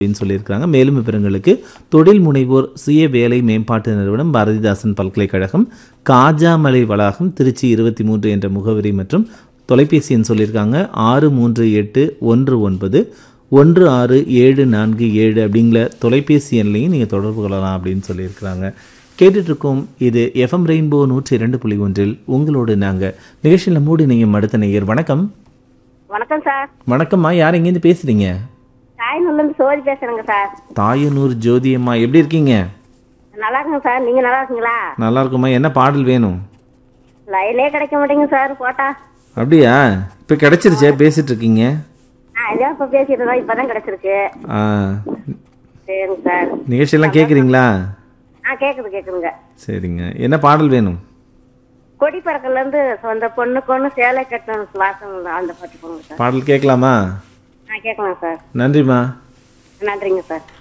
அப்படின்னு சொல்லியிருக்காங்க மேலும் விவரங்களுக்கு தொழில் முனைவோர் சுய வேலை மேம்பாட்டு நிறுவனம் பாரதிதாசன் பல்கலைக்கழகம் காஜாமலை வளாகம் திருச்சி இருபத்தி மூன்று என்ற முகவரி மற்றும் தொலைபேசி எண் சொல்லியிருக்காங்க ஆறு மூன்று எட்டு ஒன்று ஒன்பது ஒன்று ஆறு ஏழு நான்கு ஏழு அப்படிங்கிற தொலைபேசி எண்லையும் நீங்கள் தொடர்பு கொள்ளலாம் அப்படின்னு சொல்லியிருக்கிறாங்க கேட்டுட்டு இருக்கோம் இது எஃப்எம் ரெயின்போ நூற்றி இரண்டு புள்ளி ஒன்றில் உங்களோடு நாங்கள் நிகழ்ச்சியில் மூடி நீங்கள் அடுத்த நேயர் வணக்கம் வணக்கம் சார் வணக்கம்மா யார் எங்கேருந்து பேசுகிறீங்க தாய்நூர்லேருந்து சோதி பேசுறேங்க சார் தாயனூர் ஜோதியம்மா எப்படி இருக்கீங்க நல்லா இருக்குங்க சார் நீங்க நல்லா இருக்கீங்களா நல்லா இருக்குமா என்ன பாடல் வேணும் லைனே கிடைக்க மாட்டேங்குது சார் போட்டா அப்படியா இப்போ கிடைச்சிருச்சே பேசிட்டு இருக்கீங்க ஆ இதான் இப்போ பேசிட்டு இருந்தோம் இப்பதான் கிடைச்சிருக்கு ஆ சரிங்க சார் நிகழ்ச்சியெல்லாம் கேட்குறீங்களா ஆ கேக்குது கேக்குதுங்க சரிங்க என்ன பாடல் வேணும் கொடி பறக்கல இருந்து சொந்த பொண்ணுக்கு ஒன்று சேலை கட்டணும் வாசம் அந்த பாட்டு போங்க சார் பாடல் கேட்கலாமா ஆ கேட்கலாம் சார் நன்றிம்மா நன்றிங்க சார்